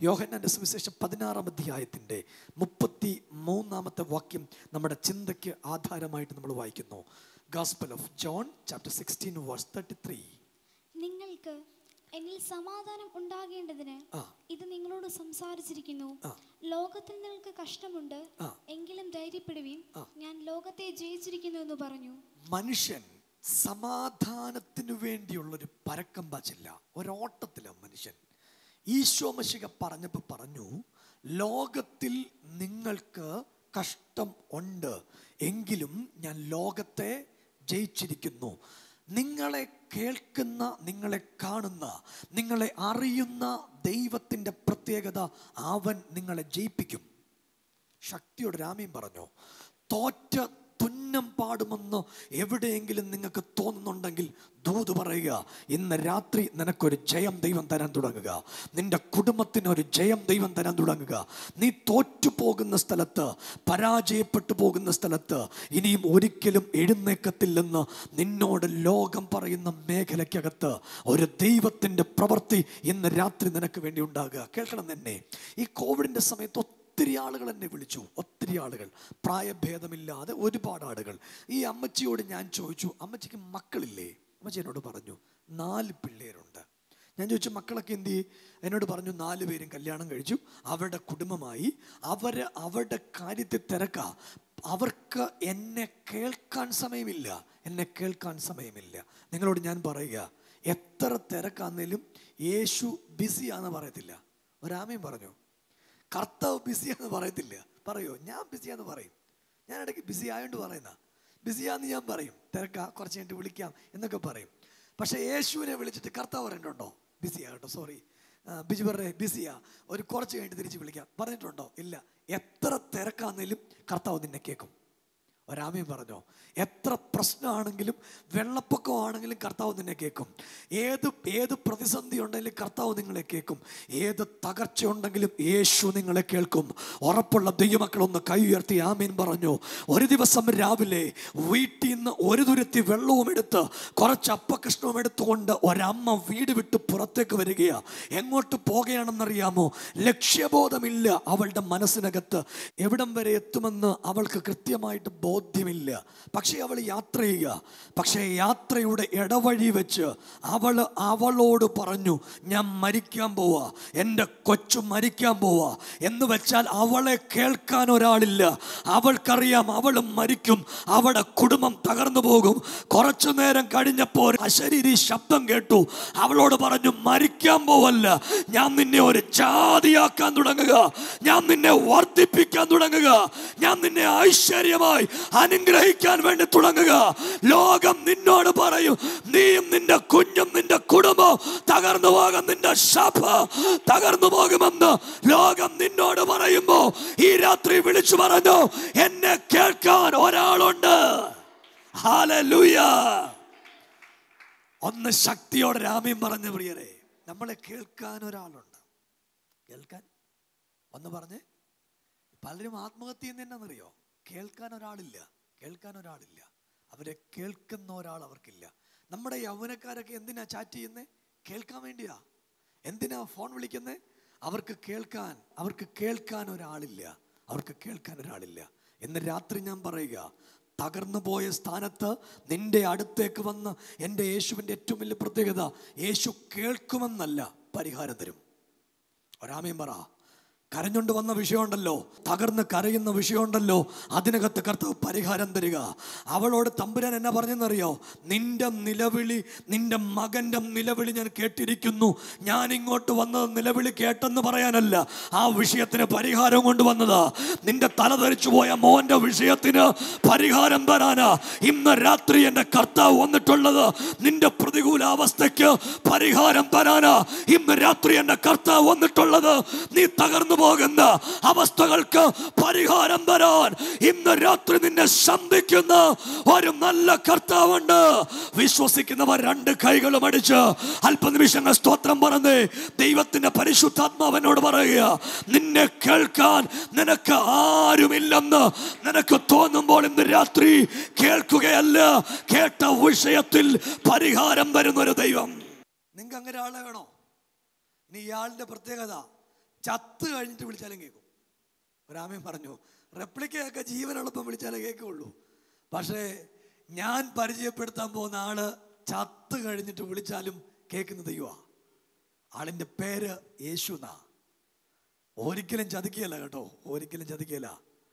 യോഹന്നാന്റെ സുവിശേഷം പതിനാറാം അധ്യായത്തിൻ്റെ മുപ്പത്തി മൂന്നാമത്തെ വാക്യം നമ്മുടെ ചിന്തയ്ക്ക് ആധാരമായിട്ട് നമ്മൾ വായിക്കുന്നു gospel of John chapter sixteen verse thirty three നിങ്ങൾക്ക് എന്നിൽ സമാധാനം ഉണ്ടാകേണ്ടതിന് ആ. ഇത് നിങ്ങളോട് സംസാരിച്ചിരിക്കുന്നു ആ. ലോകത്തിൽ നിങ്ങൾക്ക് കഷ്ടമുണ്ട് ആ. എങ്കിലും ധൈര്യപ്പെടുവീൻ ഞാൻ ലോകത്തെ ജയിച്ചിരിക്കുന്നു എന്ന് പറഞ്ഞു മനുഷ്യൻ സമാധാനത്തിനു വേണ്ടിയുള്ളൊരു പരക്കം പാച്ചില്ല ഒരോട്ടത്തിലാണ് മനുഷ്യൻ ഈശോ മശിക പറഞ്ഞപ്പോൾ പറഞ്ഞു ലോകത്തിൽ നിങ്ങൾക്ക് കഷ്ടം ഉണ്ട് എങ്കിലും ഞാൻ ലോകത്തെ ജയിച്ചിരിക്കുന്നു നിങ്ങളെ കേൾക്കുന്ന നിങ്ങളെ കാണുന്ന നിങ്ങളെ അറിയുന്ന ദൈവത്തിൻ്റെ പ്രത്യേകത അവൻ നിങ്ങളെ ജയിപ്പിക്കും ശക്തിയോട് രാമയും പറഞ്ഞു തോറ്റ തുന്നം പാടുമെന്ന് എവിടെയെങ്കിലും നിങ്ങൾക്ക് തോന്നുന്നുണ്ടെങ്കിൽ ദൂത് പറയുക ഇന്ന് രാത്രി നിനക്കൊരു ജയം ദൈവം തരാൻ തുടങ്ങുക നിന്റെ കുടുംബത്തിന് ഒരു ജയം ദൈവം തരാൻ തുടങ്ങുക നീ തോറ്റു പോകുന്ന സ്ഥലത്ത് പരാജയപ്പെട്ടു പോകുന്ന സ്ഥലത്ത് ഇനിയും ഒരിക്കലും എഴുന്നേക്കത്തില്ലെന്ന് നിന്നോട് ലോകം പറയുന്ന മേഖലയ്ക്കകത്ത് ഒരു ദൈവത്തിൻ്റെ പ്രവൃത്തി ഇന്ന് രാത്രി നിനക്ക് വേണ്ടി ഉണ്ടാകുക കേൾക്കണം തന്നെ ഈ കോവിഡിൻ്റെ സമയത്ത് ഒത്തിരി ആളുകൾ എന്നെ വിളിച്ചു ഒത്തിരി ആളുകൾ പ്രായഭേദമില്ലാതെ ഒരുപാട് ആളുകൾ ഈ അമ്മച്ചിയോട് ഞാൻ ചോദിച്ചു അമ്മച്ചിക്ക് മക്കളില്ലേ അമ്മച്ചി എന്നോട് പറഞ്ഞു നാല് പിള്ളേരുണ്ട് ഞാൻ ചോദിച്ചു മക്കളൊക്കെ എന്ത് ചെയ്യും എന്നോട് പറഞ്ഞു നാല് പേരും കല്യാണം കഴിച്ചു അവരുടെ കുടുംബമായി അവർ അവരുടെ കാര്യത്തിൽ തിരക്കാ അവർക്ക് എന്നെ കേൾക്കാൻ സമയമില്ല എന്നെ കേൾക്കാൻ സമയമില്ല നിങ്ങളോട് ഞാൻ പറയുക എത്ര തിരക്കാന്നേലും യേശു ബിസിയാന്ന് പറയത്തില്ല ഒരാമയും പറഞ്ഞു കർത്താവ് ബിസിയാന്ന് പറയത്തില്ല പറയോ ഞാൻ ബിസിയാന്ന് പറയും ഞാൻ ഇടയ്ക്ക് ബിസി ആയതുകൊണ്ട് പറയുന്ന ബിസിയാന്ന് ഞാൻ പറയും തിരക്കാ കുറച്ച് കഴിഞ്ഞിട്ട് വിളിക്കാം എന്നൊക്കെ പറയും പക്ഷേ യേശുവിനെ വിളിച്ചിട്ട് കർത്താവ് പറഞ്ഞിട്ടുണ്ടോ ബിസിയാ കേട്ടോ സോറി ബിജു പറഞ്ഞേ ബിസിയാ ഒരു കുറച്ച് കഴിഞ്ഞിട്ട് തിരിച്ച് വിളിക്കാം പറഞ്ഞിട്ടുണ്ടോ ഇല്ല എത്ര തിരക്കാന്നേലും കർത്താവ് നിന്നെ കേൾക്കും ഒരാമയും പറഞ്ഞോ എത്ര പ്രശ്നമാണെങ്കിലും വെള്ളപ്പൊക്കമാണെങ്കിലും കർത്താവ് നിന്നെ കേൾക്കും ഏത് ഏത് പ്രതിസന്ധി ഉണ്ടെങ്കിലും കർത്താവ് നിങ്ങളെ കേൾക്കും ഏത് തകർച്ച ഉണ്ടെങ്കിലും യേശു നിങ്ങളെ കേൾക്കും ഉറപ്പുള്ള ദൈവമക്കളൊന്ന് കൈ ഉയർത്തി ആമീൻ പറഞ്ഞു ഒരു ദിവസം രാവിലെ വീട്ടിൽ നിന്ന് ഒരു തുരുത്തി വെള്ളവും എടുത്ത് കുറച്ച് അപ്പകൃഷ്ണവും എടുത്തുകൊണ്ട് ഒരമ്മ വീട് വിട്ട് പുറത്തേക്ക് വരികയാ എങ്ങോട്ട് പോകുകയാണെന്നറിയാമോ ലക്ഷ്യബോധമില്ല അവളുടെ മനസ്സിനകത്ത് എവിടം വരെ എത്തുമെന്ന് അവൾക്ക് കൃത്യമായിട്ട് ബോധ്യമില്ല പക്ഷേ അവൾ യാത്ര ചെയ്യുക പക്ഷേ യാത്രയുടെ ഇടവഴി വെച്ച് അവൾ അവളോട് പറഞ്ഞു ഞാൻ മരിക്കാൻ പോവാ എൻ്റെ കൊച്ചു മരിക്കാൻ പോവാ എന്ന് വെച്ചാൽ അവളെ കേൾക്കാൻ ഒരാളില്ല അവൾക്കറിയാം അവൾ മരിക്കും അവളുടെ കുടുംബം തകർന്നു പോകും കുറച്ചു നേരം കഴിഞ്ഞപ്പോൾ അശരീരി ശബ്ദം കേട്ടു അവളോട് പറഞ്ഞു മരിക്കാൻ പോവല്ല ഞാൻ നിന്നെ ഒരു ജാതിയാക്കാൻ തുടങ്ങുക ഞാൻ നിന്നെ വർദ്ധിപ്പിക്കാൻ തുടങ്ങുക ഞാൻ നിന്നെ ഐശ്വര്യമായി അനുഗ്രഹിക്കാൻ വേണ്ടി തുടങ്ങുക ലോകം നിന്നോട് പറയും നീയും നിന്റെ കുഞ്ഞും നിന്റെ കുടുംബം തകർന്നു പോകും നിന്റെ സഭ തകർന്നു പോകുമെന്ന് ലോകം നിന്നോട് പറയുമ്പോ ഈ രാത്രി വിളിച്ചു പറഞ്ഞു എന്നെ കേൾക്കാൻ ഒരാളുണ്ട് ഹാലലൂയ ഒന്ന് ശക്തിയോടെ രാമ്യം പറഞ്ഞ പ്രിയരെ നമ്മളെ കേൾക്കാൻ ഒരാളുണ്ട് കേൾക്കാൻ ഒന്ന് പറഞ്ഞേ പലരും ആത്മഹത്യ ചെയ്യുന്ന എന്നാണെന്നറിയോ കേൾക്കാൻ ഒരാളില്ല കേൾക്കാൻ ഒരാളില്ല അവരെ കേൾക്കുന്ന ഒരാൾ അവർക്കില്ല നമ്മുടെ യൗവനക്കാരൊക്കെ എന്തിനാ ചാറ്റ് ചെയ്യുന്നത് കേൾക്കാൻ വേണ്ടിയാ എന്തിനാ ഫോൺ വിളിക്കുന്നത് അവർക്ക് കേൾക്കാൻ അവർക്ക് കേൾക്കാൻ ഒരാളില്ല അവർക്ക് കേൾക്കാൻ ഒരാളില്ല എന്ന് രാത്രി ഞാൻ പറയുക തകർന്നു പോയ സ്ഥാനത്ത് നിന്റെ അടുത്തേക്ക് വന്ന് എൻ്റെ യേശുവിൻ്റെ ഏറ്റവും വലിയ പ്രത്യേകത യേശു കേൾക്കുമെന്നല്ല പരിഹാരം തരും ഒരാമയും പറ കരഞ്ഞുകൊണ്ട് വന്ന വിഷയമുണ്ടല്ലോ തകർന്ന് കരയുന്ന വിഷയമുണ്ടല്ലോ അതിനകത്ത് കർത്താവ് പരിഹാരം തരിക അവളോട് തമ്പുരാൻ എന്നാ പറഞ്ഞെന്നറിയോ നിന്റെ നിലവിളി നിന്റെ മകന്റെ നിലവിളി ഞാൻ കേട്ടിരിക്കുന്നു ഞാൻ ഇങ്ങോട്ട് വന്നത് നിലവിളി കേട്ടെന്ന് പറയാനല്ല ആ വിഷയത്തിന് പരിഹാരം കൊണ്ടുവന്നതാ നിന്റെ തല ധരിച്ചു പോയ മോന്റെ വിഷയത്തിന് പരിഹാരം തരാനാ ഇന്ന് രാത്രി എൻ്റെ കർത്താവ് വന്നിട്ടുള്ളത് നിന്റെ പ്രതികൂലാവസ്ഥയ്ക്ക് പരിഹാരം തരാനാ ഇന്ന് രാത്രി എൻ്റെ കർത്താവ് വന്നിട്ടുള്ളത് നീ തകർന്നു പോകുന്ന അവസ്ഥകൾക്ക് പരിഹാരം തരാൻ ഇന്ന് രാത്രി നിന്നെ സന്ധിക്കുന്ന ഒരു നല്ല കർത്താവുണ്ട് വിശ്വസിക്കുന്നവർ രണ്ട് കൈകളും അടിച്ച് അല്പനിമിഷങ്ങൾ സ്തോത്രം പറഞ്ഞ് ദൈവത്തിന്റെ പരിശുദ്ധാത്മാവനോട് പറയുക നിന്നെ കേൾക്കാൻ നിനക്ക് ആരുമില്ലെന്ന് നിനക്ക് തോന്നുമ്പോൾ ഇന്ന് രാത്രി കേൾക്കുകയല്ല കേട്ട വിഷയത്തിൽ പരിഹാരം തരുന്ന ഒരു ദൈവം നിങ്ങൾക്ക് അങ്ങനെ ആളെ വേണോ ഇനി ഇയാളുടെ പ്രത്യേകത ചത്ത് കഴിഞ്ഞിട്ട് വിളിച്ചാലും കേൾക്കും ഒരാമയും പറഞ്ഞു റെപ്ലിക്കയൊക്കെ ജീവനെളുപ്പം വിളിച്ചാലേ കേൾക്കുള്ളൂ പക്ഷേ ഞാൻ പരിചയപ്പെടുത്താൻ പോകുന്ന ആള് ചത്ത് കഴിഞ്ഞിട്ട് വിളിച്ചാലും കേൾക്കുന്ന ദൈവമാ ആളിൻ്റെ പേര് യേശു എന്നാ ഒരിക്കലും ചതിക്കുകയല്ല കേട്ടോ ഒരിക്കലും ചതിക്കുകയല്ല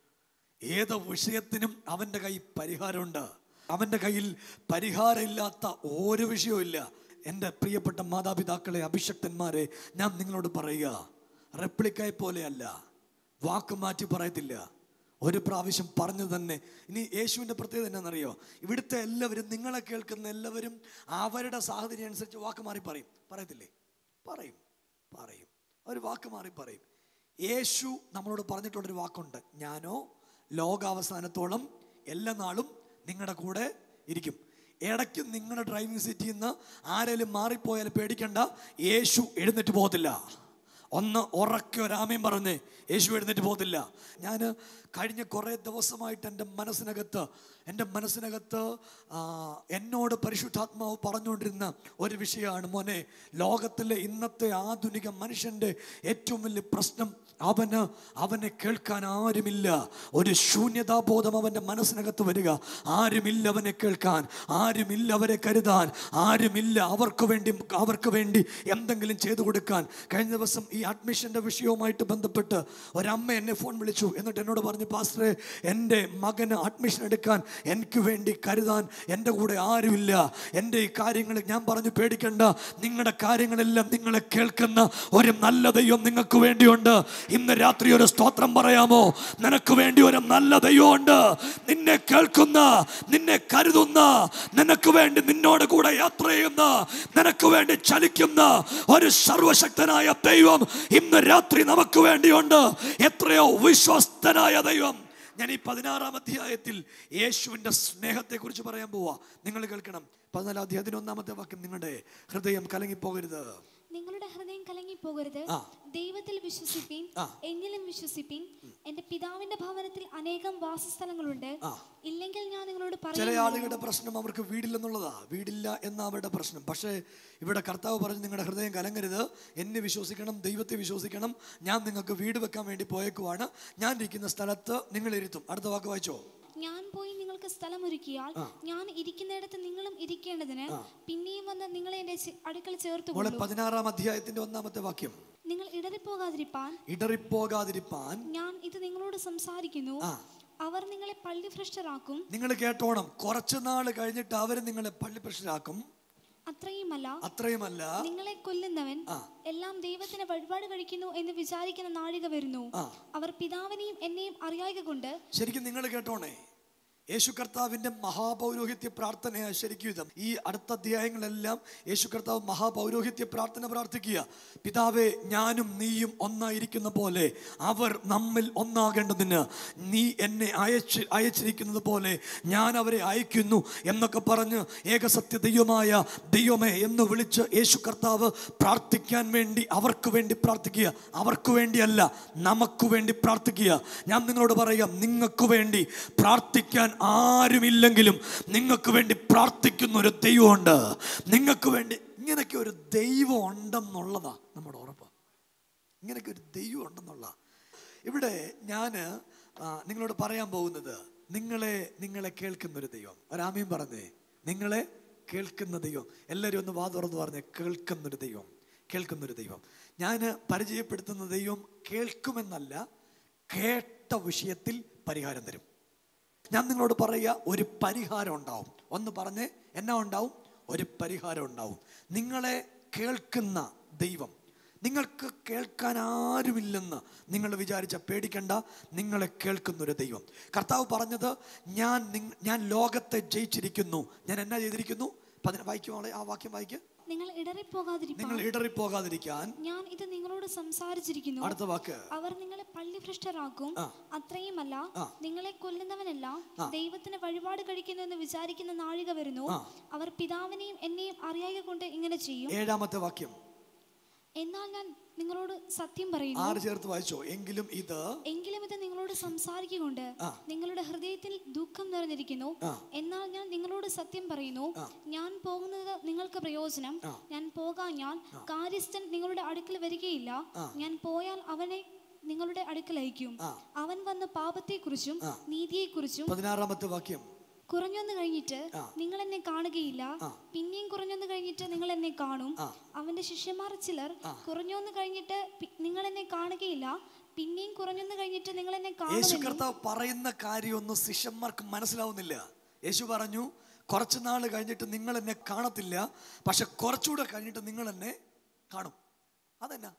ഏത് വിഷയത്തിനും അവൻ്റെ കയ്യിൽ പരിഹാരമുണ്ട് അവൻ്റെ കയ്യിൽ പരിഹാരമില്ലാത്ത ഒരു വിഷയവും ഇല്ല എൻ്റെ പ്രിയപ്പെട്ട മാതാപിതാക്കളെ അഭിഷക്തന്മാരെ ഞാൻ നിങ്ങളോട് പറയുക റെപ്ലിക്കായി പോലെയല്ല വാക്ക് മാറ്റി പറയത്തില്ല ഒരു പ്രാവശ്യം പറഞ്ഞു തന്നെ ഇനി യേശുവിൻ്റെ പ്രത്യേകത എന്നാണെന്നറിയോ ഇവിടുത്തെ എല്ലാവരും നിങ്ങളെ കേൾക്കുന്ന എല്ലാവരും അവരുടെ സാഹചര്യം അനുസരിച്ച് വാക്ക് മാറി പറയും പറയത്തില്ലേ പറയും പറയും ഒരു വാക്ക് മാറി പറയും യേശു നമ്മളോട് പറഞ്ഞിട്ടുള്ളൊരു വാക്കുണ്ട് ഞാനോ ലോകാവസാനത്തോളം എല്ലാ നാളും നിങ്ങളുടെ കൂടെ ഇരിക്കും ഇടയ്ക്ക് നിങ്ങളുടെ ഡ്രൈവിംഗ് സീറ്റിൽ നിന്ന് ആരെങ്കിലും മാറിപ്പോയാൽ പേടിക്കണ്ട യേശു എഴുന്നേറ്റ് പോകത്തില്ല ഒന്ന് ഉറക്കെ ഒരാമയും പറഞ്ഞ് യേശു എഴുന്നേറ്റ് പോകത്തില്ല ഞാൻ കഴിഞ്ഞ കുറേ ദിവസമായിട്ട് എൻ്റെ മനസ്സിനകത്ത് എൻ്റെ മനസ്സിനകത്ത് ആ, എന്നോട് പരിശുദ്ധാത്മാവ് പറഞ്ഞുകൊണ്ടിരുന്ന ഒരു വിഷയമാണ് മോനെ ലോകത്തിലെ ഇന്നത്തെ ആധുനിക മനുഷ്യൻ്റെ ഏറ്റവും വലിയ പ്രശ്നം അവന് അവനെ കേൾക്കാൻ ആരുമില്ല ഒരു ശൂന്യതാബോധം അവൻ്റെ മനസ്സിനകത്ത് വരിക ആരുമില്ല അവനെ കേൾക്കാൻ ആരുമില്ല അവരെ കരുതാൻ ആരുമില്ല അവർക്ക് വേണ്ടി അവർക്ക് വേണ്ടി എന്തെങ്കിലും ചെയ്തു കൊടുക്കാൻ കഴിഞ്ഞ ദിവസം ഈ അഡ്മിഷൻ്റെ വിഷയവുമായിട്ട് ബന്ധപ്പെട്ട് ഒരമ്മ എന്നെ ഫോൺ വിളിച്ചു എന്നിട്ട് എന്നോട് പറഞ്ഞു പാസ്റ്ററെ എൻ്റെ മകന് അഡ്മിഷൻ എടുക്കാൻ എനിക്ക് വേണ്ടി കരുതാൻ എൻ്റെ കൂടെ ആരുമില്ല എൻ്റെ ഈ കാര്യങ്ങൾ ഞാൻ പറഞ്ഞു പേടിക്കണ്ട നിങ്ങളുടെ കാര്യങ്ങളെല്ലാം നിങ്ങളെ കേൾക്കുന്ന ഒരു നല്ല ദൈവം നിങ്ങൾക്ക് വേണ്ടിയുണ്ട് ഇന്ന് രാത്രി ഒരു സ്തോത്രം പറയാമോ നിനക്ക് വേണ്ടി ഒരു നല്ല ദൈവമുണ്ട് നിന്നെ കേൾക്കുന്ന നിന്നെ കരുതുന്ന നിനക്ക് വേണ്ടി നിന്നോട് കൂടെ യാത്ര ചെയ്യുന്ന നിനക്ക് വേണ്ടി ചലിക്കുന്ന ഒരു സർവശക്തനായ ദൈവം ഇന്ന് രാത്രി നമുക്ക് വേണ്ടിയുണ്ട് എത്രയോ വിശ്വസ്തനായ ദൈവം ഞാൻ ഈ പതിനാറാം അധ്യായത്തിൽ യേശുവിൻ്റെ സ്നേഹത്തെക്കുറിച്ച് പറയാൻ പോവാ നിങ്ങൾ കേൾക്കണം പതിനാലാം അധ്യായത്തിന് ഒന്നാമത്തെ വാക്യം നിങ്ങളുടെ ഹൃദയം കലങ്ങിപ്പോകരുത് നിങ്ങളുടെ ഹൃദയം കലങ്ങിപ്പോകരുത് ആ. ദൈവത്തിൽ വിശ്വസിപ്പീൻ ആ. എന്നിലും വിശ്വസിപ്പീൻ എന്റെ പിതാവിന്റെ ഭവനത്തിൽ അനേകം വാസസ്ഥലങ്ങളുണ്ട് ആ. ഇല്ലെങ്കിൽ ഞാൻ നിങ്ങളോട് ചില പറയുന്നു ആളുകളുടെ പ്രശ്നം അവർക്ക് വീടില്ലെന്നുള്ളതാ വീടില്ല എന്ന അവരുടെ പ്രശ്നം പക്ഷേ ഇവിടെ കർത്താവ് പറഞ്ഞു നിങ്ങളുടെ ഹൃദയം കലങ്ങരുത് എന്നെ വിശ്വസിക്കണം ദൈവത്തെ വിശ്വസിക്കണം ഞാൻ നിങ്ങൾക്ക് വീട് വെക്കാൻ വേണ്ടി പോയേക്കുവാണ് ഞാൻ ഇരിക്കുന്ന സ്ഥലത്ത് നിങ്ങൾ ഇരുത്തും അടുത്ത വാക്ക് വായിച്ചോ ഞാൻ പോയി നിങ്ങൾക്ക് സ്ഥലം ഒരുക്കിയാൽ ഞാൻ ഇരിക്കുന്നിടത്ത് നിങ്ങളും ഇരിക്കേണ്ടതിന് പിന്നെയും വന്ന് നിങ്ങളെ എന്റെ ചെ- അടുക്കൽ മോളെ ചേർത്തുകൊള്ളു പതിനാറാം അധ്യായത്തിന്റെ ഒന്നാമത്തെ വാക്യം നിങ്ങൾ ഇടറിപ്പോകാതിരിപ്പാൻ ഇടറിപ്പോകാതിരിപ്പാൻ ഞാൻ ഇത് നിങ്ങളോട് സംസാരിക്കുന്നു ആ. അവർ നിങ്ങളെ പള്ളി ഭ്രഷ്ടരാക്കും നിങ്ങൾ കേട്ടോണം കുറച്ചു നാൾ കഴിഞ്ഞിട്ട് അവർ നിങ്ങളെ പള്ളി പ്രശ്നരാക്കും അത്രയുമല്ല അത്രയുമല്ല നിങ്ങളെ കൊല്ലുന്നവൻ ആ. എല്ലാം ദൈവത്തിന് വഴിപാട് കഴിക്കുന്നു എന്ന് വിചാരിക്കുന്ന നാഴിക വരുന്നു ആ. അവർ പിതാവിനെയും എന്നെയും അറിയായക കൊണ്ട് ശരിക്കും നിങ്ങൾ കേട്ടോണേ യേശു കർത്താവിന്റെ മഹാപൗരോഹിത്യ പ്രാർത്ഥനയാ ശരിക്കും ഇത് ഈ അടുത്ത അധ്യായങ്ങളെല്ലാം യേശു കർത്താവ് മഹാപൗരോഹിത്യ പ്രാർത്ഥന പ്രാർത്ഥിക്കുക പിതാവേ ഞാനും നീയും ഒന്നായിരിക്കുന്ന പോലെ അവർ നമ്മിൽ ഒന്നാകേണ്ടതിന് നീ എന്നെ അയച്ച് അയച്ചിരിക്കുന്നത് പോലെ ഞാൻ അവരെ അയക്കുന്നു എന്നൊക്കെ പറഞ്ഞ് ഏകസത്യ ദൈവമായ ദൈവമേ എന്ന് വിളിച്ച് യേശു കർത്താവ് പ്രാർത്ഥിക്കാൻ വേണ്ടി അവർക്ക് വേണ്ടി പ്രാർത്ഥിക്കുക അവർക്ക് വേണ്ടിയല്ല നമുക്ക് വേണ്ടി പ്രാർത്ഥിക്കുക ഞാൻ നിങ്ങളോട് പറയാം നിങ്ങൾക്ക് വേണ്ടി പ്രാർത്ഥിക്കാൻ ആരുമില്ലെങ്കിലും നിങ്ങൾക്ക് വേണ്ടി പ്രാർത്ഥിക്കുന്ന ഒരു ദൈവമുണ്ട് നിങ്ങൾക്ക് വേണ്ടി ഇങ്ങനെയൊക്കെ ഒരു ദൈവം ഉണ്ടെന്നുള്ളതാ നമ്മുടെ ഉറപ്പ് ഇങ്ങനെയൊക്കെ ഒരു ദൈവം ഉണ്ടെന്നുള്ള ഇവിടെ ഞാൻ നിങ്ങളോട് പറയാൻ പോകുന്നത് നിങ്ങളെ നിങ്ങളെ കേൾക്കുന്ന ഒരു ദൈവം ഒരാമയും പറഞ്ഞേ നിങ്ങളെ കേൾക്കുന്ന ദൈവം എല്ലാവരും ഒന്ന് വാ തുറന്ന് പറഞ്ഞേ കേൾക്കുന്നൊരു ദൈവം കേൾക്കുന്നൊരു ദൈവം ഞാൻ പരിചയപ്പെടുത്തുന്ന ദൈവം കേൾക്കുമെന്നല്ല കേട്ട വിഷയത്തിൽ പരിഹാരം തരും ഞാൻ നിങ്ങളോട് പറയുക ഒരു പരിഹാരം ഉണ്ടാവും ഒന്ന് പറഞ്ഞ് എന്നാ ഉണ്ടാവും ഒരു പരിഹാരം ഉണ്ടാവും നിങ്ങളെ കേൾക്കുന്ന ദൈവം നിങ്ങൾക്ക് കേൾക്കാൻ ആരുമില്ലെന്ന് നിങ്ങൾ വിചാരിച്ച പേടിക്കണ്ട നിങ്ങളെ കേൾക്കുന്ന ഒരു ദൈവം കർത്താവ് പറഞ്ഞത് ഞാൻ നിങ്ങ- ഞാൻ ലോകത്തെ ജയിച്ചിരിക്കുന്നു ഞാൻ എന്നാ ചെയ്തിരിക്കുന്നു പതിന വായിക്കുമോളെ ആ വാക്യം വായിക്ക് നിങ്ങൾ ഇടറിപ്പോകാതിരിപ്പാൻ നിങ്ങൾ ഇടറിപ്പോകാതിരിക്കാൻ ഞാൻ ഇത് നിങ്ങളോട് സംസാരിച്ചിരിക്കുന്നു അടുത്ത വാക്ക് അവർ നിങ്ങളെ പള്ളി ഭ്രഷ്ടരാക്കും ആ. അത്രയുമല്ല ആ. നിങ്ങളെ കൊല്ലുന്നവനെല്ലാം ദൈവത്തിന് വഴിപാട് കഴിക്കുന്നു എന്ന് വിചാരിക്കുന്ന നാഴിക വരുന്നു ആ. അവർ പിതാവിനെയും എന്നെയും അറിയായ കൊണ്ട് ഇങ്ങനെ ചെയ്യും ഏഴാമത്തെ വാക്യം എന്നാൽ ഞാൻ നിങ്ങളോട് സത്യം പറയുന്നു ആറ് ചേർത്ത് വായിച്ചോ എങ്കിലും ഇത് എങ്കിലും ഇത് നിങ്ങളോട് സംസാരിക്കുകൊണ്ട് നിങ്ങളുടെ ഹൃദയത്തിൽ ദുഃഖം നിറഞ്ഞിരിക്കുന്നു എന്നാൽ ഞാൻ നിങ്ങളോട് സത്യം പറയുന്നു ഞാൻ പോകുന്നത് നിങ്ങൾക്ക് പ്രയോജനം ഞാൻ പോകാഞ്ഞാൽ കാര്യസ്ഥൻ നിങ്ങളുടെ അടുക്കൽ വരികയില്ല ഞാൻ പോയാൽ അവനെ നിങ്ങളുടെ അടുക്കൽ അയക്കും അവൻ വന്ന് പാപത്തെക്കുറിച്ചും നീതിയെക്കുറിച്ചും പതിനാറാമത്തെ വാക്യം കുറഞ്ഞൊന്ന് കഴിഞ്ഞിട്ട് നിങ്ങൾ എന്നെ കാണുകയില്ല പിന്നെയും കുറഞ്ഞൊന്ന് കഴിഞ്ഞിട്ട് നിങ്ങൾ എന്നെ കാണും അവന്റെ ശിഷ്യന്മാർ ചിലർ കുറഞ്ഞൊന്ന് കഴിഞ്ഞിട്ട് പി- നിങ്ങൾ എന്നെ കാണുകയില്ല പിന്നെയും കുറഞ്ഞൊന്ന് കഴിഞ്ഞിട്ട് നിങ്ങൾ എന്നെ യേശു കാണുമെന്നും കർത്താവ് പറയുന്ന കാര്യമൊന്നും ശിഷ്യന്മാർക്ക് മനസ്സിലാവുന്നില്ല യേശു പറഞ്ഞു കുറച്ച് നാൾ കഴിഞ്ഞിട്ട് നിങ്ങൾ എന്നെ കാണത്തില്ല പക്ഷെ കുറച്ചുകൂടെ കഴിഞ്ഞിട്ട് നിങ്ങൾ എന്നെ കാണും അതെന്നാ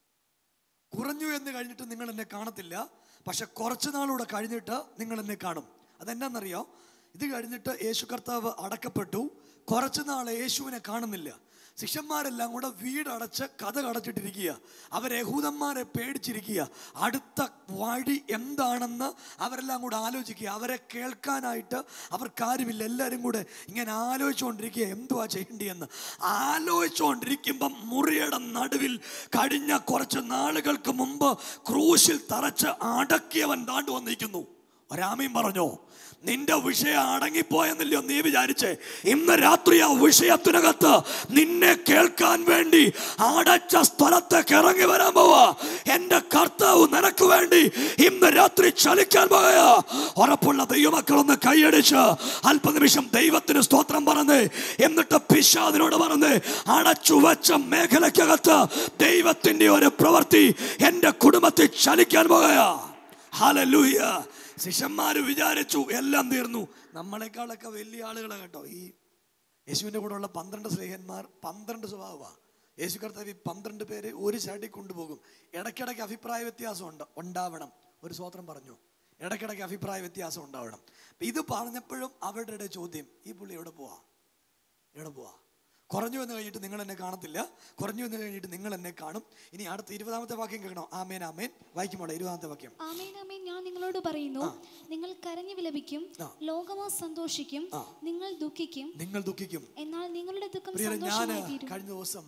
കുറഞ്ഞു എന്ന് കഴിഞ്ഞിട്ട് നിങ്ങൾ എന്നെ കാണത്തില്ല പക്ഷെ കുറച്ച് നാളൂടെ കഴിഞ്ഞിട്ട് നിങ്ങൾ എന്നെ കാണും അതെന്നാന്നറിയോ ഇത് കഴിഞ്ഞിട്ട് യേശു കർത്താവ് അടക്കപ്പെട്ടു കുറച്ച് നാൾ യേശുവിനെ കാണുന്നില്ല ശിഷ്യന്മാരെല്ലാം കൂടെ വീടടച്ച് കഥ കടച്ചിട്ടിരിക്കുക അവർ യഹൂദന്മാരെ പേടിച്ചിരിക്കുക അടുത്ത വഴി എന്താണെന്ന് അവരെല്ലാം കൂടെ ആലോചിക്കുക അവരെ കേൾക്കാനായിട്ട് അവർക്കാരുമില്ല എല്ലാവരും കൂടെ ഇങ്ങനെ ആലോചിച്ചുകൊണ്ടിരിക്കുക എന്തുവാ ചെയ്യേണ്ടിയെന്ന് ആലോചിച്ചുകൊണ്ടിരിക്കുമ്പം മുറിയുടെ നടുവിൽ കഴിഞ്ഞ കുറച്ച് നാളുകൾക്ക് മുമ്പ് ക്രൂശിൽ തറച്ച് അടക്കിയവൻ താണ്ടു വന്നിരിക്കുന്നു ഒരാമയും പറഞ്ഞോ നിന്റെ വിഷയം അടങ്ങിപ്പോയെന്നില്ലയോ നീ വിചാരിച്ചേ ഇന്ന് രാത്രി ആ വിഷയത്തിനകത്ത് നിന്നെ കേൾക്കാൻ വേണ്ടി അടച്ച സ്ഥലത്തേക്ക് ഇറങ്ങി വരാൻ പോവാ എന്റെ കർത്താവ് നിനക്ക് വേണ്ടി ഇന്ന് രാത്രി ചലിക്കാൻ പോയ ഉറപ്പുള്ള ദൈവമക്കളൊന്ന് കൈയടിച്ച് അല്പനിമിഷം ദൈവത്തിന് സ്തോത്രം പറഞ്ഞ് എന്നിട്ട് പിശാദിനോട് പറഞ്ഞ് അടച്ചു വെച്ച മേഖലയ്ക്കകത്ത് ദൈവത്തിന്റെ ഒരു പ്രവൃത്തി എന്റെ കുടുംബത്തിൽ ചലിക്കാൻ പോകയാ ഹല്ലേലൂയ ശിഷ്യന്മാര് വിചാരിച്ചു എല്ലാം തീർന്നു നമ്മളെക്കാളൊക്കെ വലിയ ആളുകളെ കേട്ടോ ഈ യേശുവിൻ്റെ കൂടെ ഉള്ള പന്ത്രണ്ട് സ്നേഹന്മാർ പന്ത്രണ്ട് സ്വഭാവമാണ് യേശു കർത്താവ് ഈ പന്ത്രണ്ട് പേര് ഒരു സൈഡിൽ കൊണ്ടുപോകും ഇടയ്ക്കിടയ്ക്ക് അഭിപ്രായ വ്യത്യാസം ഉണ്ട് ഉണ്ടാവണം ഒരു സ്വോത്രം പറഞ്ഞു ഇടയ്ക്കിടയ്ക്ക് അഭിപ്രായ വ്യത്യാസം ഉണ്ടാവണം അപ്പൊ ഇത് പറഞ്ഞപ്പോഴും അവരുടെ ഇടയിൽ ചോദ്യം ഈ പുള്ളി എവിടെ പോവാ എവിടെ പോവാ കുറഞ്ഞു എന്ന് കഴിഞ്ഞിട്ട് നിങ്ങൾ എന്നെ കാണത്തില്ല കുറഞ്ഞു എന്ന് കഴിഞ്ഞിട്ട് നിങ്ങൾ എന്നെ കാണും ഇനി അടുത്ത ഇരുപതാമത്തെ വാക്യം കേൾക്കണോ ആമേൻ ആമേൻ വായിക്കുമോളെ ഇരുപതാമത്തെ വാക്യം ആമേൻ ആമേൻ ഞാൻ നിങ്ങളോട് പറയുന്നു നിങ്ങൾ കരഞ്ഞു വിലപിക്കും ലോകമോ സന്തോഷിക്കും നിങ്ങൾ ദുഃഖിക്കും നിങ്ങൾ ദുഃഖിക്കും എന്നാൽ നിങ്ങളുടെ ദുഃഖം പ്രിയരെ ഞാൻ സന്തോഷമായി തീരും കഴിഞ്ഞ ദിവസം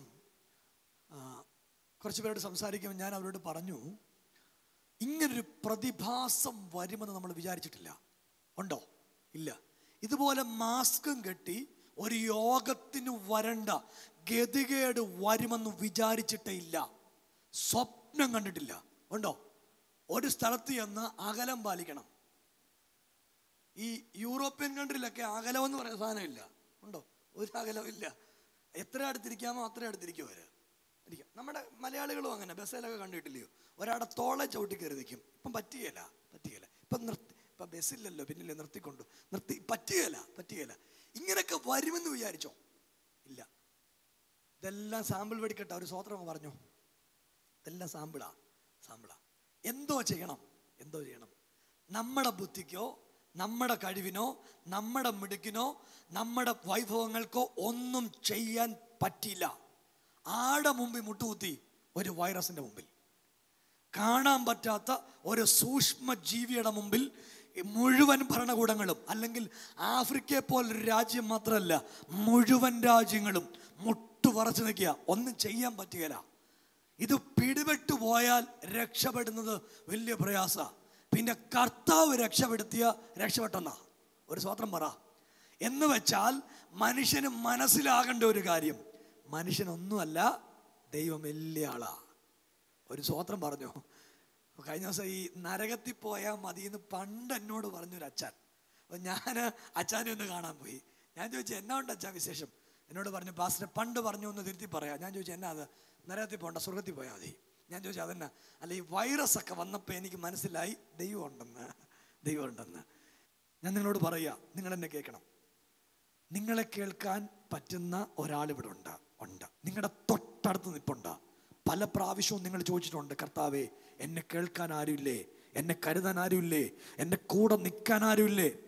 ആ, കുറച്ച് പേരോട് സംസാരിക്കുമ്പോൾ ഞാൻ അവരോട് പറഞ്ഞു ഇങ്ങനൊരു പ്രതിഭാസം വരുമെന്ന് നമ്മൾ വിചാരിച്ചിട്ടില്ല ഉണ്ടോ ഇല്ല ഇതുപോലെ മാസ്കും കെട്ടി ഒരു യോഗത്തിന് വരണ്ട ഗതികേട് വരുമെന്ന് വിചാരിച്ചിട്ടേ ഇല്ല സ്വപ്നം കണ്ടിട്ടില്ല ഉണ്ടോ ഒരു സ്ഥലത്ത് ചെന്ന് അകലം പാലിക്കണം ഈ യൂറോപ്യൻ കൺട്രിയിലൊക്കെ അകലം എന്ന് പറയുന്ന സാധനമില്ല ഉണ്ടോ ഒരു അകലം ഇല്ല എത്ര അടുത്തിരിക്കാമോ അത്ര അടുത്തിരിക്കും അവര് ഇരിക്കാം നമ്മുടെ മലയാളികളും അങ്ങനെ ബസ്സിലൊക്കെ കണ്ടിട്ടില്ലയോ ഒരാടെ തോളെ ചവിട്ടി കയറി നിൽക്കും ഇപ്പം പറ്റുകയില്ല പറ്റുകയില്ല ഇപ്പം നിർത്തി ഇപ്പം ബസ്സില്ലല്ലോ പിന്നില്ലേ നിർത്തിക്കൊണ്ടു നിർത്തി പറ്റുകയില്ല പറ്റുകയില്ല ഇങ്ങനെയൊക്കെ വരുമെന്ന് വിചാരിച്ചോ ഇല്ല ഇതെല്ലാം സാമ്പിൾ വെടിക്കട്ടെ ഒരു സ്വോത്രം പറഞ്ഞോ ഇതെല്ലാം സാമ്പിളാ സാമ്പിളാ എന്തോ ചെയ്യണം എന്തോ ചെയ്യണം നമ്മുടെ ബുദ്ധിക്കോ നമ്മുടെ കഴിവിനോ നമ്മുടെ മിടുക്കിനോ നമ്മുടെ വൈഭവങ്ങൾക്കോ ഒന്നും ചെയ്യാൻ പറ്റില്ല ആടെ മുമ്പിൽ മുട്ടുകുത്തി ഒരു വൈറസിന്റെ മുമ്പിൽ കാണാൻ പറ്റാത്ത ഒരു സൂക്ഷ്മ ജീവിയുടെ മുമ്പിൽ ഈ മുഴുവൻ ഭരണകൂടങ്ങളും അല്ലെങ്കിൽ ആഫ്രിക്കയെ പോലൊരു രാജ്യം മാത്രമല്ല മുഴുവൻ രാജ്യങ്ങളും മുട്ടുപറച്ചു നിൽക്കുക ഒന്നും ചെയ്യാൻ പറ്റുകയില്ല ഇത് പിടിപെട്ടു പോയാൽ രക്ഷപ്പെടുന്നത് വലിയ പ്രയാസ പിന്നെ കർത്താവ് രക്ഷപ്പെടുത്തിയ രക്ഷപ്പെട്ടെന്നാ ഒരു സ്വത്രം പറ എന്ന് വെച്ചാൽ മനുഷ്യന് മനസ്സിലാകേണ്ട ഒരു കാര്യം മനുഷ്യനൊന്നുമല്ല ദൈവം വലിയ ആളാ ഒരു സ്വോത്രം പറഞ്ഞു കഴിഞ്ഞ ദിവസം ഈ നരകത്തിൽ പോയാൽ മതി എന്ന് പണ്ട് എന്നോട് പറഞ്ഞൊരു അച്ഛൻ അപ്പൊ ഞാൻ അച്ഛനെ ഒന്ന് കാണാൻ പോയി ഞാൻ ചോദിച്ചു എന്നാ ഉണ്ട് അച്ഛാ വിശേഷം എന്നോട് പറഞ്ഞു പാസ്റ്റർ പണ്ട് പറഞ്ഞു എന്ന് തിരുത്തി പറയാം ഞാൻ ചോദിച്ചു എന്നാ അത് നരകത്തിൽ പോകണ്ട സ്വർഗത്തിൽ പോയാൽ മതി ഞാൻ ചോദിച്ചു അതെന്നാ അല്ല ഈ വൈറസ് ഒക്കെ വന്നപ്പോൾ എനിക്ക് മനസ്സിലായി ദൈവം ഉണ്ടെന്ന് ദൈവം ഉണ്ടെന്ന് ഞാൻ നിങ്ങളോട് പറയുക നിങ്ങൾ എന്നെ കേൾക്കണം നിങ്ങളെ കേൾക്കാൻ പറ്റുന്ന ഒരാൾ ഇവിടെ ഉണ്ട് ഉണ്ട് നിങ്ങളുടെ തൊട്ടടുത്ത് നിൽപ്പുണ്ട് പല പ്രാവശ്യവും നിങ്ങൾ ചോദിച്ചിട്ടുണ്ട് കർത്താവേ എന്നെ കേൾക്കാൻ ആരുമില്ലേ എന്നെ കരുതാൻ ആരുമില്ലേ എന്നെ കൂടെ നിൽക്കാൻ ആരുമില്ലേ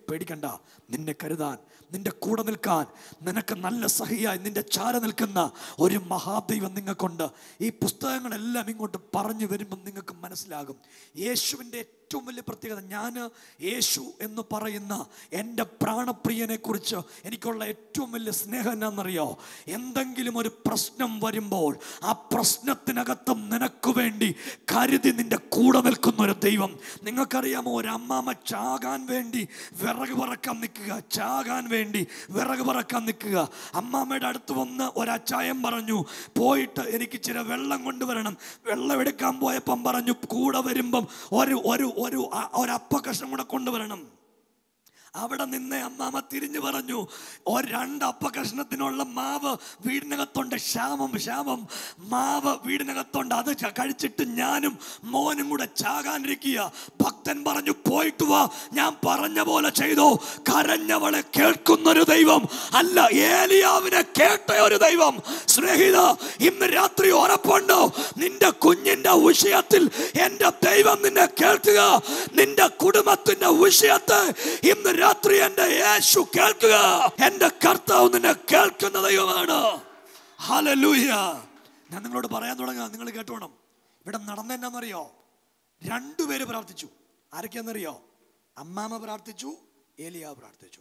പേടിക്കണ്ട നിന്നെ കരുതാൻ നിന്റെ കൂടെ നിൽക്കാൻ നിനക്ക് നല്ല സഹിയായി നിന്റെ ചാര നിൽക്കുന്ന ഒരു മഹാദൈവം നിങ്ങൾക്കുണ്ട് ഈ പുസ്തകങ്ങളെല്ലാം ഇങ്ങോട്ട് പറഞ്ഞു വരുമ്പം നിങ്ങൾക്ക് മനസ്സിലാകും യേശുവിൻ്റെ ഏറ്റവും വലിയ പ്രത്യേകത ഞാൻ യേശു എന്ന് പറയുന്ന എൻ്റെ പ്രാണപ്രിയനെ കുറിച്ച് എനിക്കുള്ള ഏറ്റവും വലിയ സ്നേഹം എന്നാണെന്നറിയോ എന്തെങ്കിലും ഒരു പ്രശ്നം വരുമ്പോൾ ആ പ്രശ്നത്തിനകത്തും നിനക്ക് വേണ്ടി കരുതി നിന്റെ കൂടെ നിൽക്കുന്ന ഒരു ദൈവം നിങ്ങൾക്കറിയാമോ ഒരു അമ്മാമ്മ ചാകാൻ വേണ്ടി വിറക് പറക്കാൻ നിൽക്കുക ചാകാൻ വേണ്ടി വിറക് പറക്കാൻ നിൽക്കുക അമ്മാമ്മയുടെ അടുത്ത് വന്ന് ഒരച്ചായം പറഞ്ഞു പോയിട്ട് എനിക്ക് ചില വെള്ളം കൊണ്ടുവരണം വെള്ളം എടുക്കാൻ പോയപ്പം പറഞ്ഞു കൂടെ വരുമ്പം ഒരു ഒരു ഒരു അ- ഒരു അപ്പ കഷ്ണം കൂടെ കൊണ്ടുവരണം അവിടെ നിന്ന് അമ്മാമ്മ തിരിഞ്ഞു പറഞ്ഞു ഒരു രണ്ട് അപ്പ കഷ്ണത്തിനുള്ള മാവ് വീടിനകത്തുണ്ട് ക്ഷാമം ക്ഷാമം മാവ് വീടിനകത്തുണ്ട് അത് ച- കഴിച്ചിട്ട് ഞാനും മോനും കൂടെ ചാകാനിരിക്കുക ഭക്തൻ പറഞ്ഞു പോയിട്ട് വാ ഞാൻ പറഞ്ഞ പോലെ ചെയ്തോ കരഞ്ഞവളെ കേൾക്കുന്നൊരു ദൈവം അല്ല ഏലിയാവിനെ കേട്ട ഒരു ദൈവം സ്നേഹിത ഇന്ന് രാത്രി ഉറപ്പുണ്ടോ നിന്റെ കുഞ്ഞിന്റെ വിഷയത്തിൽ എന്റെ ദൈവം നിന്നെ കേൾക്കുക നിന്റെ കുടുംബത്തിന്റെ വിഷയത്തെ ഇന്ന് രാത്രി എന്റെ യേശു കേൾക്കുക എന്റെ കർത്താവ് നിന്നെ കേൾക്കുന്ന ദൈവമാണ് ഹല്ലേലൂയ ഞാൻ നിങ്ങളോട് പറയാൻ തുടങ്ങാം നിങ്ങൾ കേട്ടോണം ഇവിടെ നടന്നെന്നറിയോ രണ്ടുപേര് പ്രാർത്ഥിച്ചു ആരൊക്കെയാണെന്നറിയോ അമ്മാമ്മ പ്രാർത്ഥിച്ചു ഏലിയ പ്രാർത്ഥിച്ചു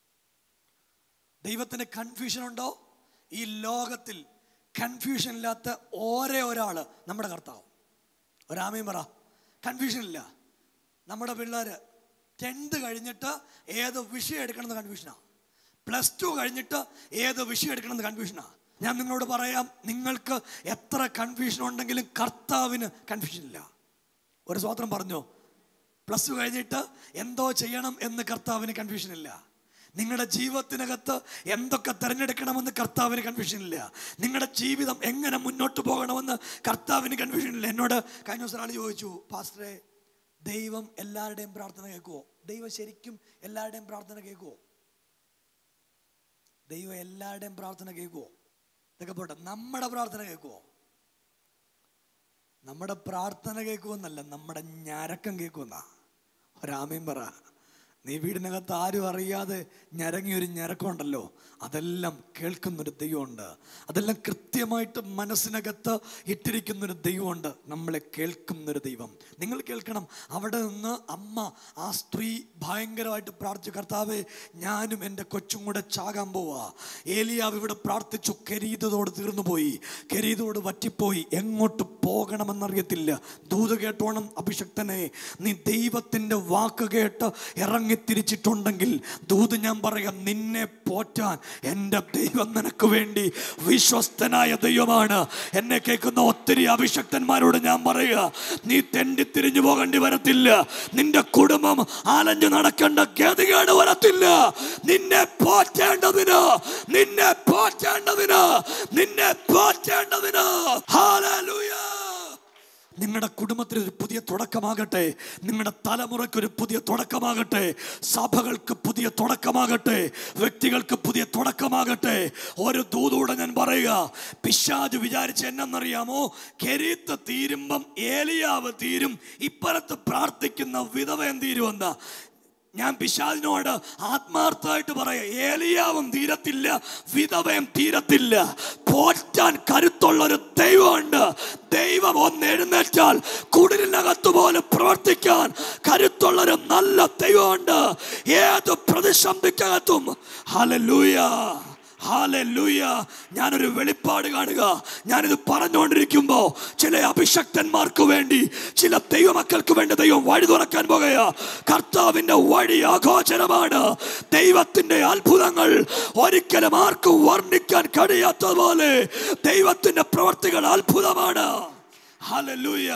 ദൈവത്തിന് കൺഫ്യൂഷൻ ഉണ്ടോ ഈ ലോകത്തിൽ കൺഫ്യൂഷൻ ഇല്ലാത്ത ഒരേ ഒരാള് നമ്മുടെ കർത്താവ് ഒരാമയും പറ കൺഫ്യൂഷൻ ഇല്ല നമ്മുടെ പിള്ളേര് ടെൻത്ത് കഴിഞ്ഞിട്ട് ഏത് വിഷയം എടുക്കണമെന്ന് കൺഫ്യൂഷനാണ് പ്ലസ് ടു കഴിഞ്ഞിട്ട് ഏത് വിഷയം എടുക്കണമെന്ന് കൺഫ്യൂഷനാണ് ഞാൻ നിങ്ങളോട് പറയാം നിങ്ങൾക്ക് എത്ര കൺഫ്യൂഷൻ ഉണ്ടെങ്കിലും കർത്താവിന് കൺഫ്യൂഷൻ ഇല്ല ഒരു സ്വോത്രം പറഞ്ഞു പ്ലസ് ടു കഴിഞ്ഞിട്ട് എന്തോ ചെയ്യണം എന്ന് കർത്താവിന് കൺഫ്യൂഷൻ ഇല്ല നിങ്ങളുടെ ജീവിതത്തിനകത്ത് എന്തൊക്കെ തിരഞ്ഞെടുക്കണമെന്ന് കർത്താവിന് കൺഫ്യൂഷൻ ഇല്ല നിങ്ങളുടെ ജീവിതം എങ്ങനെ മുന്നോട്ട് പോകണമെന്ന് കർത്താവിന് കൺഫ്യൂഷൻ ഇല്ല എന്നോട് കഴിഞ്ഞ ദിവസം ഒരാൾ ചോദിച്ചു പാസ്റ്ററെ ദൈവം എല്ലാവരുടെയും പ്രാർത്ഥന കേൾക്കുമോ ദൈവം ശരിക്കും എല്ലാവരുടെയും പ്രാർത്ഥന കേൾക്കുമോ ദൈവം എല്ലാവരുടെയും പ്രാർത്ഥന കേൾക്കുമോ ഇതൊക്കെ പോട്ടെ നമ്മുടെ പ്രാർത്ഥന കേൾക്കുമോ നമ്മുടെ പ്രാർത്ഥന കേൾക്കുമെന്നല്ല നമ്മുടെ ഞരക്കം കേൾക്കുമെന്നാ ഒരാമയും പറ നീ വീടിനകത്ത് ആരും അറിയാതെ ഞരങ്ങിയൊരു ഞരക്കമുണ്ടല്ലോ അതെല്ലാം കേൾക്കുന്നൊരു ദൈവമുണ്ട് അതെല്ലാം കൃത്യമായിട്ട് മനസ്സിനകത്ത് ഇട്ടിരിക്കുന്നൊരു ദൈവമുണ്ട് നമ്മളെ കേൾക്കുന്നൊരു ദൈവം നിങ്ങൾ കേൾക്കണം അവിടെ നിന്ന് അമ്മ ആ സ്ത്രീ ഭയങ്കരമായിട്ട് പ്രാർത്ഥിച്ചു കർത്താവെ ഞാനും എൻ്റെ കൊച്ചും കൂടെ ചാകാൻ പോവാ ഏലിയാവ് ഇവിടെ പ്രാർത്ഥിച്ചു കരീതോട് തീർന്നു പോയി കരീതോട് വറ്റിപ്പോയി എങ്ങോട്ട് പോകണമെന്നറിയത്തില്ല ദൂത് കേട്ടോണം അഭിഷക്തനെ നീ ദൈവത്തിൻ്റെ വാക്ക് കേട്ട് ഇറങ്ങിത്തിരിച്ചിട്ടുണ്ടെങ്കിൽ ദൂത് ഞാൻ പറയാം നിന്നെ പോറ്റാൻ എൻ്റെ ദൈവം നിനക്ക് വേണ്ടി വിശ്വസ്തനായ ദൈവമാണ് എന്നെ കേൾക്കുന്ന ഒത്തിരി അഭിഷക്തന്മാരോട് ഞാൻ പറയുക നീ തെണ്ടി തിരിഞ്ഞു പോകേണ്ടി വരത്തില്ല നിന്റെ കുടുംബം ആലഞ്ഞു നടക്കേണ്ട ഗതികേട് വരത്തില്ല നിന്നെ പോറ്റേണ്ടതിന് നിന്നെ പോറ്റേണ്ടതിന് നിന്നെ പോറ്റേണ്ടതിന് ഹാലൂയ നിങ്ങളുടെ കുടുംബത്തിന് ഒരു പുതിയ തുടക്കമാകട്ടെ നിങ്ങളുടെ തലമുറയ്ക്ക് ഒരു പുതിയ തുടക്കമാകട്ടെ സഭകൾക്ക് പുതിയ തുടക്കമാകട്ടെ വ്യക്തികൾക്ക് പുതിയ തുടക്കമാകട്ടെ ഒരു ദൂതൂടെ ഞാൻ പറയുക പിശാജ് വിചാരിച്ച് എന്നറിയാമോ കെരീത്ത് തീരുമ്പം ഏലിയാവ് തീരും ഇപ്പുറത്ത് പ്രാർത്ഥിക്കുന്ന വിധവയും തീരുമെന്ന ഞാൻ പിശാദിനോട് ആത്മാർത്ഥമായിട്ട് പറയാം ഏലിയാവും തീരത്തില്ല വിധവയും തീരത്തില്ല പോറ്റാൻ കരുത്തുള്ള ഒരു ദൈവമുണ്ട് ദൈവം ഒന്ന് എഴുന്നേറ്റാൽ കുടിലിനകത്ത് പോലും പ്രവർത്തിക്കാൻ കരുത്തുള്ള ഒരു നല്ല ദൈവമുണ്ട് ഏത് പ്രതിസന്ധിക്കകത്തും ഹലലൂയ ഹാലൂയ ഞാനൊരു വെളിപ്പാട് കാണുക ഞാനിത് പറഞ്ഞുകൊണ്ടിരിക്കുമ്പോൾ ചില അഭിഷക്തന്മാർക്ക് വേണ്ടി ചില ദൈവമക്കൾക്ക് വേണ്ടി ദൈവം വഴി തുറക്കാൻ പോകുക കർത്താവിന്റെ വഴി ആഘോചരമാണ് ദൈവത്തിന്റെ അത്ഭുതങ്ങൾ ഒരിക്കലും ആർക്കും വർണ്ണിക്കാൻ കഴിയാത്തതുപോലെ ദൈവത്തിന്റെ പ്രവർത്തികൾ അത്ഭുതമാണ് ഹാലൂയ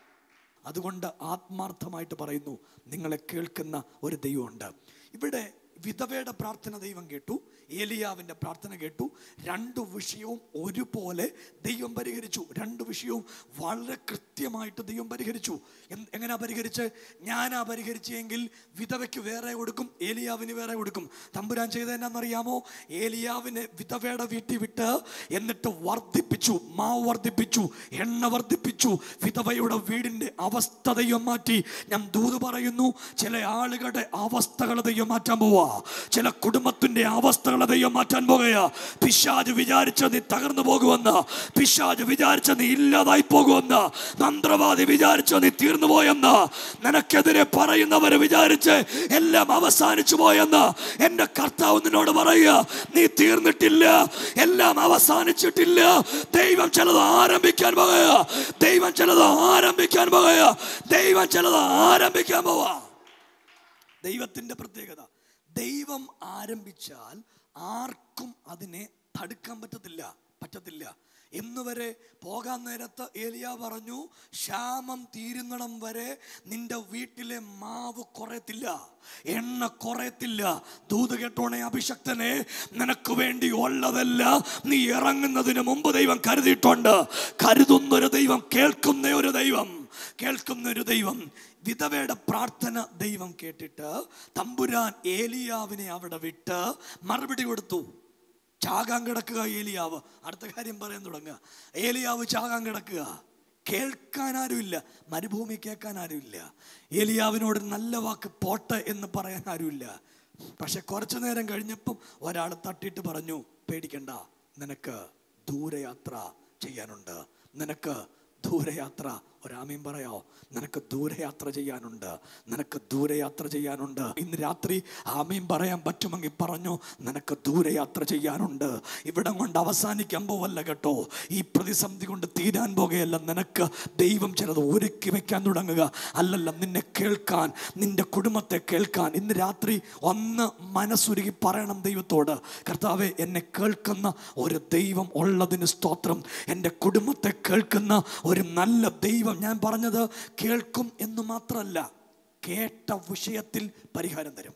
അതുകൊണ്ട് ആത്മാർത്ഥമായിട്ട് പറയുന്നു നിങ്ങളെ കേൾക്കുന്ന ഒരു ദൈവമുണ്ട് ഇവിടെ വിധവയുടെ പ്രാർത്ഥന ദൈവം കേട്ടു ഏലിയാവിൻ്റെ പ്രാർത്ഥന കേട്ടു രണ്ട് വിഷയവും ഒരുപോലെ ദൈവം പരിഹരിച്ചു രണ്ട് വിഷയവും വളരെ കൃത്യമായിട്ട് ദൈവം പരിഹരിച്ചു എന്ത്- എങ്ങനെയാ പരിഹരിച്ച് ഞാനാ പരിഹരിച്ചെങ്കിൽ വിധവയ്ക്ക് വേറെ കൊടുക്കും ഏലിയാവിന് വേറെ കൊടുക്കും തമ്പുരാൻ ചെയ്ത എന്നാന്നറിയാമോ ഏലിയാവിനെ വിധവയുടെ വീട്ടിൽ വിട്ട് എന്നിട്ട് വർദ്ധിപ്പിച്ചു മാവ് വർദ്ധിപ്പിച്ചു എണ്ണ വർദ്ധിപ്പിച്ചു വിധവയുടെ വീടിന്റെ അവസ്ഥ ദൈവം മാറ്റി ഞാൻ ദൂത് പറയുന്നു ചില ആളുകളുടെ അവസ്ഥകൾ ദൈവം മാറ്റാൻ പോവാ ചില കുടുംബത്തിന്റെ അവസ്ഥകളെ ദൈവം മാറ്റാൻ പോകുകയാ പിശാജ് വിചാരിച്ച നീ തകർന്നു പോകുമെന്ന് പിശാജ് വിചാരിച്ച നീ ഇല്ലാതായി പോകുമെന്ന് മന്ത്രവാദി വിചാരിച്ച നീ തീർന്നു പോയെന്ന് നിനക്കെതിരെ പറയുന്നവര് വിചാരിച്ച് എല്ലാം അവസാനിച്ചു പോയെന്ന് എന്റെ കർത്താവ് നിന്നോട് പറയുക നീ തീർന്നിട്ടില്ല എല്ലാം അവസാനിച്ചിട്ടില്ല ദൈവം ചിലത് ആരംഭിക്കാൻ പോകുക ദൈവം ചിലത് ആരംഭിക്കാൻ പോകുക ദൈവം ചിലത് ആരംഭിക്കാൻ പോവാ ദൈവത്തിന്റെ പ്രത്യേകത ദൈവം ആരംഭിച്ചാൽ ആർക്കും അതിനെ തടുക്കാൻ പറ്റത്തില്ല പറ്റത്തില്ല എന്നുവരെ പോകാൻ നേരത്ത് ഏലിയ പറഞ്ഞു ക്ഷാമം തീരുന്നിടം വരെ നിന്റെ വീട്ടിലെ മാവ് കുറയത്തില്ല എണ്ണ കുറയത്തില്ല ദൂത് കേട്ടോണേ അഭിഷക്തനെ നിനക്ക് വേണ്ടി ഉള്ളതെല്ലാം നീ ഇറങ്ങുന്നതിന് മുമ്പ് ദൈവം കരുതിയിട്ടുണ്ട് കരുതുന്നൊരു ദൈവം കേൾക്കുന്ന ഒരു ദൈവം കേൾക്കുന്ന ഒരു ദൈവം വിധവയുടെ പ്രാർത്ഥന ദൈവം കേട്ടിട്ട് തമ്പുരാൻ ഏലിയാവിനെ അവിടെ വിട്ട് മറുപടി കൊടുത്തു ചാകാൻ കിടക്കുക ഏലിയാവ് അടുത്ത കാര്യം പറയാൻ തുടങ്ങുക ഏലിയാവ് ചാകാൻ കിടക്കുക കേൾക്കാൻ ആരുമില്ല മരുഭൂമി കേൾക്കാൻ ആരുമില്ല ഏലിയാവിനോട് നല്ല വാക്ക് പോട്ടെ എന്ന് പറയാൻ ആരുമില്ല പക്ഷെ കുറച്ചു നേരം കഴിഞ്ഞപ്പം ഒരാൾ തട്ടിയിട്ട് പറഞ്ഞു പേടിക്കണ്ട നിനക്ക് ദൂരയാത്ര ചെയ്യാനുണ്ട് നിനക്ക് ദൂരയാത്ര ഒരാമയും പറയാോ നിനക്ക് ദൂരയാത്ര ചെയ്യാനുണ്ട് നിനക്ക് ദൂരയാത്ര ചെയ്യാനുണ്ട് ഇന്ന് രാത്രി ആമയും പറയാൻ പറ്റുമെങ്കിൽ പറഞ്ഞു നിനക്ക് ദൂരയാത്ര ചെയ്യാനുണ്ട് ഇവിടം കൊണ്ട് അവസാനിക്കാൻ പോവല്ല കേട്ടോ ഈ പ്രതിസന്ധി കൊണ്ട് തീരാൻ പോകുകയല്ല നിനക്ക് ദൈവം ചിലത് ഒരുക്കി വെക്കാൻ തുടങ്ങുക അല്ലല്ല നിന്നെ കേൾക്കാൻ നിന്റെ കുടുംബത്തെ കേൾക്കാൻ ഇന്ന് രാത്രി ഒന്ന് മനസ്സുരുകി പറയണം ദൈവത്തോട് കർത്താവെ എന്നെ കേൾക്കുന്ന ഒരു ദൈവം ഉള്ളതിന് സ്തോത്രം എൻ്റെ കുടുംബത്തെ കേൾക്കുന്ന ഒരു നല്ല ദൈവം ഞാൻ പറഞ്ഞത് കേൾക്കും എന്ന് മാത്രമല്ല കേട്ട വിഷയത്തിൽ പരിഹാരം തരും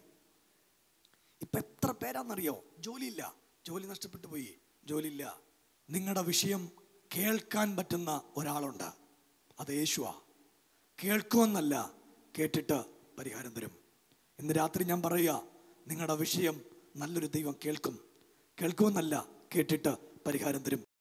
ഇപ്പൊ എത്ര പേരാന്നറിയോ ജോലിയില്ല ജോലി നഷ്ടപ്പെട്ടു പോയി ജോലിയില്ല നിങ്ങളുടെ വിഷയം കേൾക്കാൻ പറ്റുന്ന ഒരാളുണ്ട് അത് യേശുവാ കേൾക്കുമെന്നല്ല കേട്ടിട്ട് പരിഹാരം തരും ഇന്ന് രാത്രി ഞാൻ പറയുക നിങ്ങളുടെ വിഷയം നല്ലൊരു ദൈവം കേൾക്കും കേൾക്കുമെന്നല്ല കേട്ടിട്ട് പരിഹാരം തരും